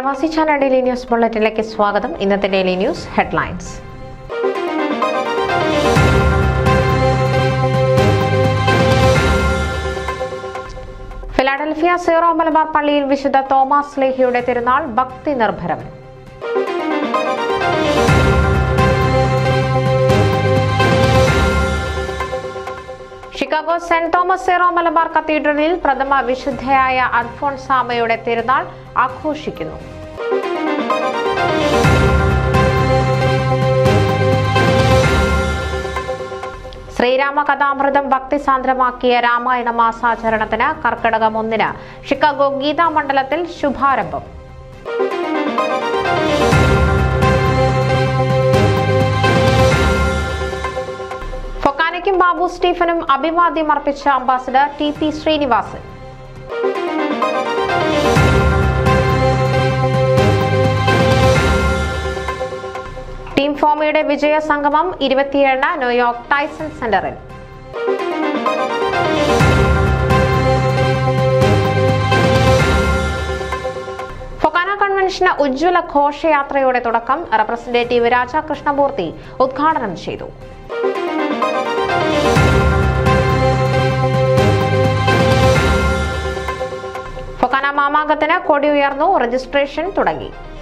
പ്രവാസി channel daily news ബുള്ളറ്റിനിലേക്ക് സ്വാഗതം ഇന്നത്തെ daily news headlines Philadelphia Syro Malabar പള്ളിയിൽ വിശുദ്ധ തോമസ് ലേഹിയുടെ തിരുനാൾ ഭക്തി നിർഭരം Chicago Saint Thomas Syro Malabar കത്തീഡ്രലിൽ പ്രഥമ വിശുദ്ധയായ അൽഫോൺസാമയുടെ തിരുനാൾ ആഘോഷിക്കുന്നു ശ്രീരാമ കഥാമൃതം ഭക്തിസാന്ദ്രമാക്കിയ രാമായണ മാസാചരണത്തിന് കർക്കിടകം ഒന്നിന് ഷിക്കാഗോ ഗീതാ മണ്ഡലത്തിൽ ശുഭാരംഭം ഫൊക്കാനയ്ക്കും ബാബു സ്റ്റീഫനും അഭിവാദ്യം അർപ്പിച്ച ambassador T P Srinivasan team ഫോമയുടെ വിജയ സംഗമം ഇരുപത്തിയേഴിന് ന്യൂയോർക്ക് ടൈസൺ സെന്ററിൽ ഫൊക്കാന കൺവെൻഷന് ഉജ്ജ്വല ഘോഷയാത്രയുടെ തുടക്കം റെപ്രസെന്റേറ്റീവ് രാജ കൃഷ്ണമൂർത്തി ഉദ്ഘാടനം ചെയ്തു ഫൊക്കാന മാമാങ്കത്തിന് കൊടി ഉയർന്നു രജിസ്ട്രേഷൻ തുടങ്ങി